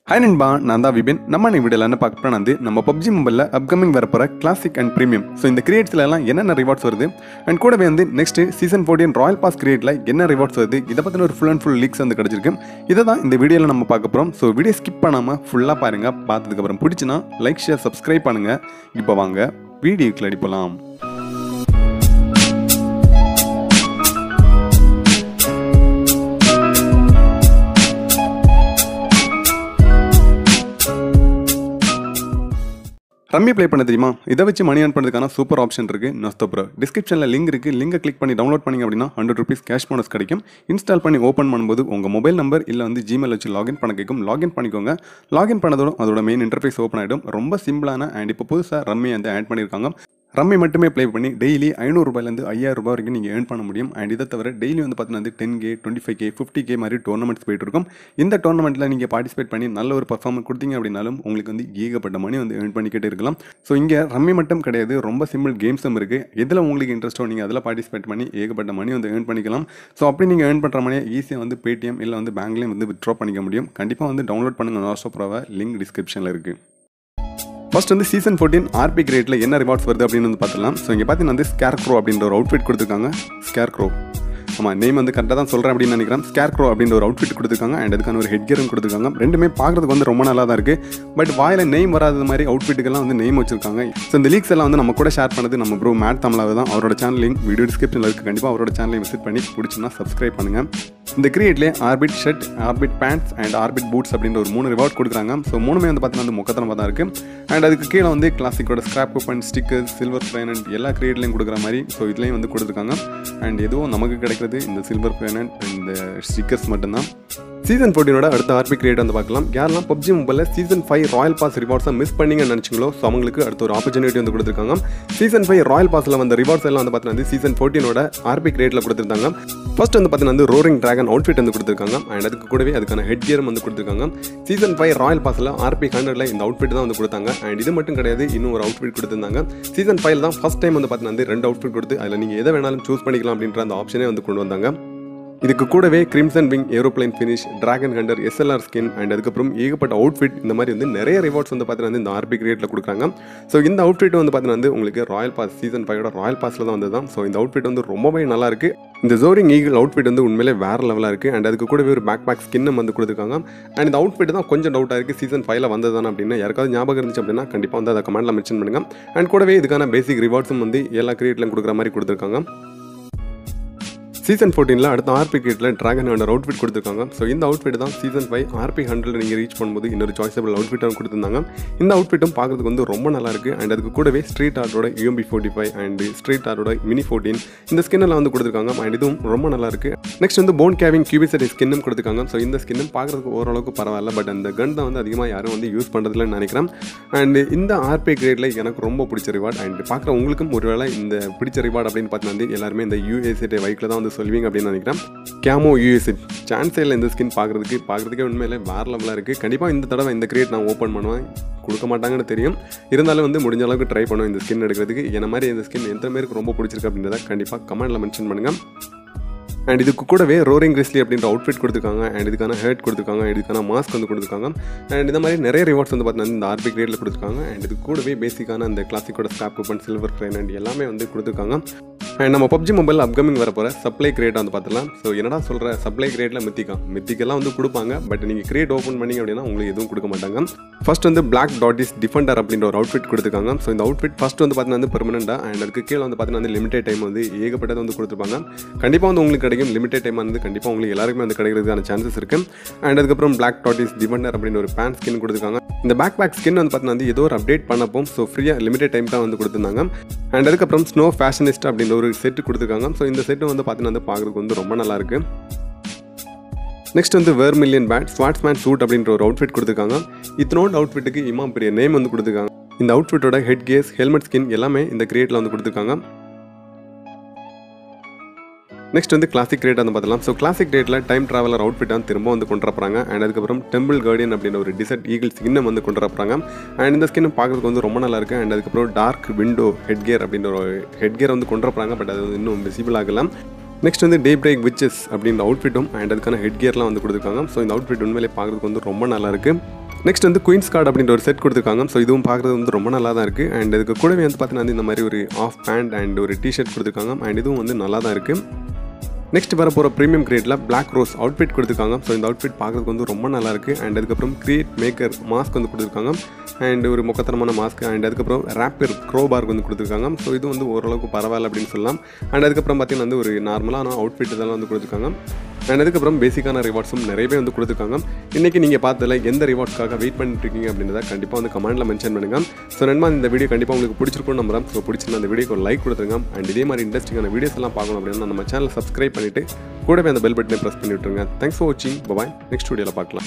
hi நண்பா நான் தான் விபின் நம்ம நீ வீடியோவில் என்ன பார்க்க போறோம்னா வந்து நம்ம பப்ஜி மொபைலில் அப்கமிங் வரப்போகிற கிளாசிக் அண்ட் ப்ரீமியம் ஸோ இந்த கிரியேட்ஸ்ல எல்லாம் என்னென்ன ரிவார்ட்ஸ் வருது அண்ட் கூடவே வந்து next season fourteen royal pass கிரியேட்டில் என்ன ரிவார்ட்ஸ் வருது இதை பற்றின ஒரு ஃபுல் அண்ட் ஃபுல் லீக்ஸ் வந்து கிடச்சிருக்கு இதை தான் இந்த வீடியோவில் நம்ம பார்க்க போகிறோம் ஸோ வீடியோ ஸ்கிப் பண்ணாமல் ஃபுல்லாக பாருங்கள் பார்த்ததுக்கப்புறம் பிடிச்சினா லைக் ஷேர் சப்ஸ்கிரைப் பண்ணுங்கள் இப்போ வாங்க வீடியோக்கில் அடிப்பலாம் ரம்மி ப்ளே பண்ண தெரியுமா இதை வச்சு மணி earn பண்ணுறதுக்கான சூப்பர் ஆப்ஷன் இருக்குது நஸ்தோ ப்ரோ டிஸ்கிரிப்ஷனில் லிங்க் இருக்குது லிங்கை கிளிக் பண்ணி டவுன்லோட் பண்ணிங்க அப்படின்னா ஹண்ட்ரட் ருபீஸ் கேஷ் போனஸ் கிடைக்கும் இன்ஸ்டால் பண்ணி ஓப்பன் பண்ணும்போது உங்கள் மொபைல் நம்பர் இல்லை வந்து ஜிமெயில் வச்சு லாகின் பண்ண கேட்கும் லாகின் பண்ணிக்கோங்க லாகின் பண்ணதோட அதோட மெயின் இன்டர்ஃபேஸ் ஓப்பன் ஆகிடும் ரொம்ப சிம்பிளான அண்ட் இப்போ புதுசாக ரம்மி வந்து ஆட் பண்ணியிருக்காங்க ரம்மி மட்டுமே ப்ளே பண்ணி டெய்லி ஐநூறுரூபாயிலேருந்து ஐயாயிரம் ரூபாய் வரைக்கும் நீங்கள் ஏர்ன் பண்ண முடியும் அண்ட் இதை தவிர டெய்லி வந்து பார்த்தீங்கன்னா வந்து ten K twenty five K fifty K மாதிரி டோர்னமெண்ட்ஸ் போயிட்டு இருக்கும் இந்த டோர்னமெண்ட்டில் நீங்கள் பார்ட்டிசிபேட் பண்ணி நல்ல ஒரு பர்ஃபார்மன்ஸ் கொடுத்தீங்க அப்படின்னாலும் உங்களுக்கு வந்து ஏகப்பட்ட மணி வந்து ஏர்ன் பண்ணிக்கிட்டே இருக்கலாம் ஸோ இங்கே ரம்மி மட்டும் கிடையாது ரொம்ப சிம்பிள் கேம்ஸும் இருக்குது எதில் உங்களுக்கு இன்ட்ரெஸ்ட்டோ நீங்கள் அதில் பார்ட்டிசிபேட் பண்ணி ஏகப்பட்ட மணி வந்து ஏர்ன் பண்ணிக்கலாம் ஸோ அப்படி நீங்கள் ஏர்ன் பண்ணுற மணியை ஈஸியாக வந்து பேடிஎம் இல்லை வந்து பேங்க்லேயும் வந்து வித்ட்ரா பண்ணிக்க முடியும் கண்டிப்பாக வந்து டவுன்லோட் பண்ணுங்கள் நாஸ்டோ ப்ரோவை லிங்க் டிஸ்கிரிப்ஷனில் இருக்குது ஃபர்ஸ்ட் வந்து சீசன் ஃபோர்டீன் ஆர்பி கிரேட்டில் என்ன ரிவார்ட்ஸ் வருது அப்படின்னு வந்து பார்த்துலாம் ஸோ இங்கே பார்த்தீங்கன்னா வந்து ஸ்கேர் க்ரோ அப்படின்ற ஒரு அவுட்ஃபிட் கொடுத்துருக்காங்க ஸ்கேர் க்ரோ ஆமாம் நேம் வந்து கரெக்டாக தான் சொல்கிறேன் அப்படின்னு நினைக்கிறேன் ஸ்கேர் க்ரோ அப்படின்ற ஒரு அவுட்ஃபிட் கொடுத்துருக்காங்க அண்ட் அதுக்கான ஒரு ஹெட் கியரும் கொடுத்துருக்காங்க ரெண்டுமே பார்க்குறதுக்கு வந்து ரொம்ப நல்லா தான் இருக்குது பட் வாயில் நெய்ம் வராத மாதிரி அவுட்ஃபிட்டுக்கெல்லாம் வந்து நெய்ம் வச்சிருக்காங்க ஸோ இந்த லீக்ஸ் எல்லாம் வந்து நம்ம கூட ஷேர் பண்ணது நம்ம ப்ரோ மேட் தமிழாக தான் அவரோட சேனல் லிங்க் வீடியோ டிஸ்கிரிப்ஷனில் இருக்குது கண்டிப்பாக அவரோட சேனலை விசிட் பண்ணி பிடிச்சுன்னா சப்ஸ்கிரைப் பண்ணுங்கள் இந்த கிரியேட்லேயே orbit shirt orbit pants and orbit boots அப்படின்ற ஒரு மூணு ரிவார்ட் கொடுக்குறாங்க ஸோ மூணுமே வந்து பார்த்தீங்கன்னா வந்து மொக்கத்தனமாக தான் இருக்குது அண்ட் அதுக்கு கீழே வந்து கிளாசிக்கோட ஸ்கிராப் அண்ட் ஸ்டிக்கர்ஸ் சில்வர் ஃபைனண்ட் எல்லா கிரியேட்லையும் கொடுக்குற மாதிரி ஸோ இதுலேயும் வந்து கொடுத்துருக்காங்க அண்ட் எதுவும் நமக்கு கிடைக்கிறது இந்த சில்வர் ஃபைனண்ட் இந்த ஸ்டிக்கர்ஸ் மட்டும்தான் சீசன் ஃபோர்டீனோட அடுத்த ஆர்பி கிரியேட் வந்து பார்க்கலாம் யாரெல்லாம் பப்ஜி மொபைலில் சீசன் ஃபைவ் ராயல் பாஸ் ரிவார்ட்ஸை மிஸ் பண்ணீங்கன்னு நினச்சிங்களோ ஸோ அவங்களுக்கு அடுத்த ஒரு ஆப்பர்ச்சுனிட்டி வந்து கொடுத்துருக்காங்க சீசன் ஃபைவ் ராயல் பாஸில் வந்த ரிவார்ட்ஸ் எல்லாம் வந்து பார்த்தீங்கன்னா சீசன் ஃபோர்டீனோட ஆர்பி கிரியேட்டில் கொடுத்துருந்தாங்க ஃபர்ஸ்ட் வந்து பார்த்தீங்கன்னா வந்து ரோரிங் டிராகன் அவுட்ஃபிட் வந்து கொடுத்துருக்காங்க அண்ட் அதுக்கு கூடவே அதுக்கான ஹெட் கியரும் வந்து கொடுத்துருக்காங்க சீசன் ஃபைவ் ராயல் பாஸில் ஆர்பி ஹண்ட்ரட்ல இந்த அவுட்ஃபிட் தான் வந்து கொடுத்தாங்க அண்ட் இது மட்டும் கிடையாது இன்னும் ஒரு அவுட்ஃபிட் கொடுத்துருந்தாங்க சீசன் ஃபைவ் தான் ஃபர்ஸ்ட் டைம் வந்து பார்த்தீங்கன்னா வந்து ரெண்டு அவுட்ஃபிட் கொடுத்து அதில் நீங்கள் எதை வேணாலும் சூஸ் பண்ணிக்கலாம் அப்படின்ற அந்த ஆப்ஷனே வந்து கொண்டு வந்தாங்க இதுக்கு கூடவே crimson wing aeroplane finish dragon hunter SLR skin and அதுக்கப்புறம் ஏகப்பட்ட அவுட்ஃபிட் இந்த மாதிரி வந்து நிறைய ரிவார்ட்ஸ் வந்து பார்த்தீங்கன்னா வந்து இந்த ஆர்பி கிரியேட்டில் கொடுக்குறாங்க ஸோ இந்த அவுட்ஃபிட் வந்து பார்த்தீங்கன்னா வந்து உங்களுக்கு ராயல் பாஸ் சீசன் ஃபைவோட ராயல் பாஸில் தான் வந்து தான் ஸோ இந்த அவுட்ஃபிட் வந்து ரொம்பவே நல்லா இருக்கு இந்த ஜோரிங் ஈகிள் அவுட்ஃபிட் வந்து உண்மையிலே வேற லெவலாக இருக்குது அண்ட் அதுக்கு கூடவே ஒரு பேக் பேக் ஸ்கின்னும் வந்து கொடுத்துருக்காங்க அண்ட் இந்த அவுட்ஃபிட் தான் கொஞ்சம் டவுட்டாக இருக்குது சீசன் ஃபைவ்ல வந்ததானே அப்படின்னு யாருக்காவது ஞாபகம் இருந்துச்சு அப்படின்னா கண்டிப்பாக வந்து அதை கமெண்ட்டில் மென்ஷன் பண்ணுங்க அண்ட் கூடவே இதுக்கான பேசிக் ரிவார்ட்ஸும் வந்து எல்லா கிரியேட்லையும் கொடுக்குற மாதிரி கொடுத்துருக்காங்க சீசன் ஃபோர்டீனில் அடுத்த ஆர்பி கிரிட்டில் ட்ராகன் ஹண்டர் அவுட்ஃபிட் கொடுத்துருக்காங்க ஸோ இந்த அவுட்ஃபிட் தான் சீசன் ஃபைவ் ஆர்பி ஹண்ட்ரட் நீங்கள் ரீச் பண்ணும்போது இன்னொரு சாய்ஸபிள் அவுட்ஃபிட்டும் கொடுத்துருந்தாங்க இந்த அவுட்ஃபிட்டும் பார்க்கறதுக்கு வந்து ரொம்ப நல்லா இருக்குது அண்ட் அதுக்கு கூடவே ஸ்ட்ரீட் ஆர்டோட UMP forty five and street ஆர்டோட மினி ஃபோர்டீன் இந்த ஸ்கின்னெல்லாம் வந்து கொடுத்துருக்காங்க அண்ட் இதுவும் ரொம்ப நல்லா இருக்குது நெக்ஸ்ட் வந்து போன் கேவிங் கியூபிசரி ஸ்கின்னும் கொடுத்துருக்காங்க ஸோ இந்த ஸ்கின்னும் பார்க்கறதுக்கு ஓரளவுக்கு பரவாயில்ல பட் அந்த கன் தான் வந்து அதிகமாக யாரும் வந்து யூஸ் பண்ணுறதுலன்னு நினைக்கிறேன் அண்ட் இந்த ஆர்பி கிரேடில் எனக்கு ரொம்ப பிடிச்ச ரிவார்ட் அண்ட் பார்க்குற உங்களுக்கும் ஒருவேளை இந்த பிடிச்ச ரிவார்ட் அப்படின்னு பார்த்தீங்கன்னா வந்து எல்லாருமே இந்த யூஎஸ்ஏ வைக்கில் தான் வந்து சொல்வீங்க அப்படின்னு நினைக்கிறேன் கேமோ யூஎஸ்ஏ சான்ஸே இல்லை இந்த ஸ்கின் பார்க்குறதுக்கு பார்க்குறதுக்கே உண்மையிலே வேற லெவலாக இருக்குது கண்டிப்பாக இந்த தடவை இந்த கிரியேட் நான் ஓப்பன் பண்ணுவேன் கொடுக்க மாட்டாங்கன்னு தெரியும் இருந்தாலும் வந்து முடிஞ்ச அளவுக்கு ட்ரை பண்ணுவேன் இந்த ஸ்கின் எடுக்கிறதுக்கு என்ன மாதிரி இந்த ஸ்கின் எந்த பேருக்கு ரொம்ப பிடிச்சிருக்கு அப்படின்றத கண்டிப்பாக கமெண்ட்டில் மென்ஷன் பண்ணுங்கள் அண்ட் இதுக்கு கூடவே ரோரிங் கிறிஸ்லி அப்படின்ற அவுட்ஃபிட் கொடுத்துருக்காங்க அண்ட் இதுக்கான ஹெட் கொடுத்துருக்காங்க and இதுக்கான மாஸ்க் வந்து கொடுத்துருக்காங்க அண்ட் இந்த மாதிரி நிறைய ரிவார்ட்ஸ் வந்து பார்த்தீங்கன்னா இந்த ஆர்பி கிரேடில் கொடுத்துருக்காங்க அண்ட் இது கூடவே பேசிக்கான அந்த கிளாசிக்கோட ஸ்டாப் கூப்பன் சில்வர் ஃப்ரைன் அண்ட் எல்லாமே வந்து கொடுத்துருக்காங்க அண்ட் நம்ம பப்ஜி மொபைல் அப்கமிங் வர போகிற சப்ளை கிரேட் வந்து பார்த்துலாம் ஸோ என்னடா சொல்கிற சப்ளை கிரேட்டில் மித்திக்கா மித்திக்கெல்லாம் வந்து கொடுப்பாங்க பட் நீங்கள் கிரேட் ஓப்பன் பண்ணீங்க அப்படின்னா உங்களுக்கு எதுவும் கொடுக்க மாட்டாங்க ஃபர்ஸ்ட் வந்து பிளாக் டாட் இஸ் டிஃபெண்டர் அப்படின்ற ஒரு அவுட்ஃபிட் கொடுத்துருக்காங்க ஸோ இந்த அவுட்ஃபிட் ஃபர்ஸ்ட் வந்து பார்த்தீங்கன்னா வந்து பெர்மனெண்ட்டாக அண்ட் அதுக்கு கீழே வந்து பார்த்தீங்கன்னா வந்து லிமிடெட் டைம் வந்து ஏகப்பட்டது வந்து கொடுத்துருப்பாங்க கண்டிப்பாக வந்து உங்களுக்கு கிடைக்கும் லிமிடெட் டைம் வந்து கண்டிப்பாக உங்களுக்கு எல்லாருக்குமே வந்து கிடைக்கிறதுக்கான சான்சஸ் இருக்குது அண்ட் அதுக்கப்புறம் பிளாக் டாட் இஸ் டிஃபெண்டர் அப்படின்னு ஒரு பேன் ஸ்கின் கொடுத்துருக்காங்க இந்த பேக் பேக் ஸ்கின் வந்து பார்த்தீங்கன்னா வந்து ஏதோ ஒரு அப்டேட் பண்ணப்போ ஸோ ஃப்ரீயாக லிமிடெட் டைம் தான் வந்து கொடுத்துருந்தாங்க அண்ட் அதுக்கப்புறம் ஸ்னோ ஃபேஷனிஸ்ட் அப்படின்ற ஒரு செட்டு கொடுத்துருக்காங்க ஸோ இந்த செட்டு வந்து பார்த்தீங்கன்னா வந்து பார்க்குறதுக்கு வந்து ரொம்ப நல்லா இருக்கு நெக்ஸ்ட் வந்து where million bad swats man suit அப்படின்ற ஒரு அவுட்ஃபிட் கொடுத்துருக்காங்க இத்தனோட அவுட்ஃபிட்டுக்கு இமாம் பெரிய நேம் வந்து கொடுத்துருக்காங்க இந்த அவுட்ஃபிட்டோட ஹெட் கேஸ் ஹெல்மெட் ஸ்கின் எல்லாமே இந்த கிரியேட்டில் வந்து கொடுத்துருக்காங்க நெக்ஸ்ட் வந்து கிளாசிக் ரேட் வந்து பார்த்தலாம் ஸோ கிளாசிக் ரேட்டில் டைம் ட்ராவலர் அவுட்ஃபிட் தான் திரும்ப வந்து கொண்டு வரப்போறாங்க அண்ட் அதுக்கப்புறம் டெம்பிள் கார்டியன் அப்படின்ற ஒரு டிசர்ட் ஈகிள் ஸ்கின்னை வந்து கொண்டு வரப்போறாங்க அண்ட் இந்த ஸ்கின் பார்க்கறதுக்கு வந்து ரொம்ப நல்லா இருக்கு அண்ட் அதுக்கப்புறம் டார்க் விண்டோ ஹெட் கியர் அப்படின்ற ஒரு ஹெட் கியர் வந்து கொண்டு வரப்போறாங்க பட் அது வந்து இன்னும் விசிபிள் ஆகலாம் நெக்ஸ்ட் வந்து டே பிரேக் விச்சஸ் அப்படின்ற அவுட்ஃபிட்டும் அண்ட் அதுக்கான ஹெட் கியர்லாம் வந்து கொடுத்துருக்காங்க ஸோ இந்த அவுட்ஃபிட் உண்மையிலே பார்க்கறதுக்கு வந்து ரொம்ப நல்லா இருக்கு நெக்ஸ்ட் வந்து குயின்ஸ் கார்டு அப்படின்ற ஒரு செட் கொடுத்துருக்காங்க ஸோ இதுவும் பார்க்குறது வந்து ரொம்ப நல்லா தான் இருக்குது அண்ட் இதுக்கு கூடவே வந்து பார்த்தீங்கன்னா வந்து இந்த மாதிரி ஒரு ஆஃப் பேண்ட் அண்ட் ஒரு டிஷர்ட் கொடுத்துருக்காங்க அண்ட் இதுவும் வந்து நல்லா தான் இருக்குது நெக்ஸ்ட் வர போகிற ப்ரீமியம் கிரேட்டில் பிளாக் ரோஸ் அவுட்ஃபிட் கொடுத்துருக்காங்க ஸோ இந்த அவுட்ஃபிட் பார்க்குறதுக்கு வந்து ரொம்ப நல்லா இருக்குது அண்ட் அதுக்கப்புறம் கிரியேட் மேக்கர் மாஸ்க் வந்து கொடுத்துருக்காங்க அண்ட் ஒரு முக்கத்தனமான மாஸ்க் அண்ட் அதுக்கப்புறம் ரேப்பர் க்ரோபார்க் வந்து கொடுத்துருக்காங்க ஸோ இது வந்து ஓரளவுக்கு பரவாயில்ல அப்படின்னு சொல்லலாம் அண்ட் அதுக்கப்புறம் பார்த்தீங்கன்னா வந்து ஒரு நார்மலான அவுட்ஃபிட் இதெல்லாம் வந்து கொடுத்துருக்காங்க அண்ட் அதுக்கப்புறம் பேசிக்கான ரிவார்ட்ஸும் நிறையவே வந்து கொடுத்துருக்காங்க இன்றைக்கி நீங்கள் பார்த்ததில் எந்த ரிவார்ட்ஸ்க்காக வெயிட் பண்ணிட்டு இருக்கீங்க அப்படின்றத கண்டிப்பாக வந்து கமெண்ட்டில் மென்ஷன் பண்ணுங்கள் ஸோ நண்பா இந்த வீடியோ கண்டிப்பாக உங்களுக்கு பிடிச்சிருக்கும்னு நம்புறேன் ஸோ பிடிச்சிருந்தா அந்த வீடியோக்கு ஒரு லைக் கொடுத்துருங்க அண்ட் இதே மாதிரி இன்ட்ரெஸ்டிங்கான வீடியோஸ் எல்லாம் பார்க்கணும் அப்படின்னா நம்ம சேனல் சப்ஸ்கிரைப் பண்ணிவிட்டு கூடவே அந்த பெல் பட்டனை ப்ரெஸ் பண்ணி விட்டுருங்க தேங்க்ஸ் ஃபார் வாட்சிங் பாய் நெக்ஸ்ட் வீடியோவில் பார்க்கலாம்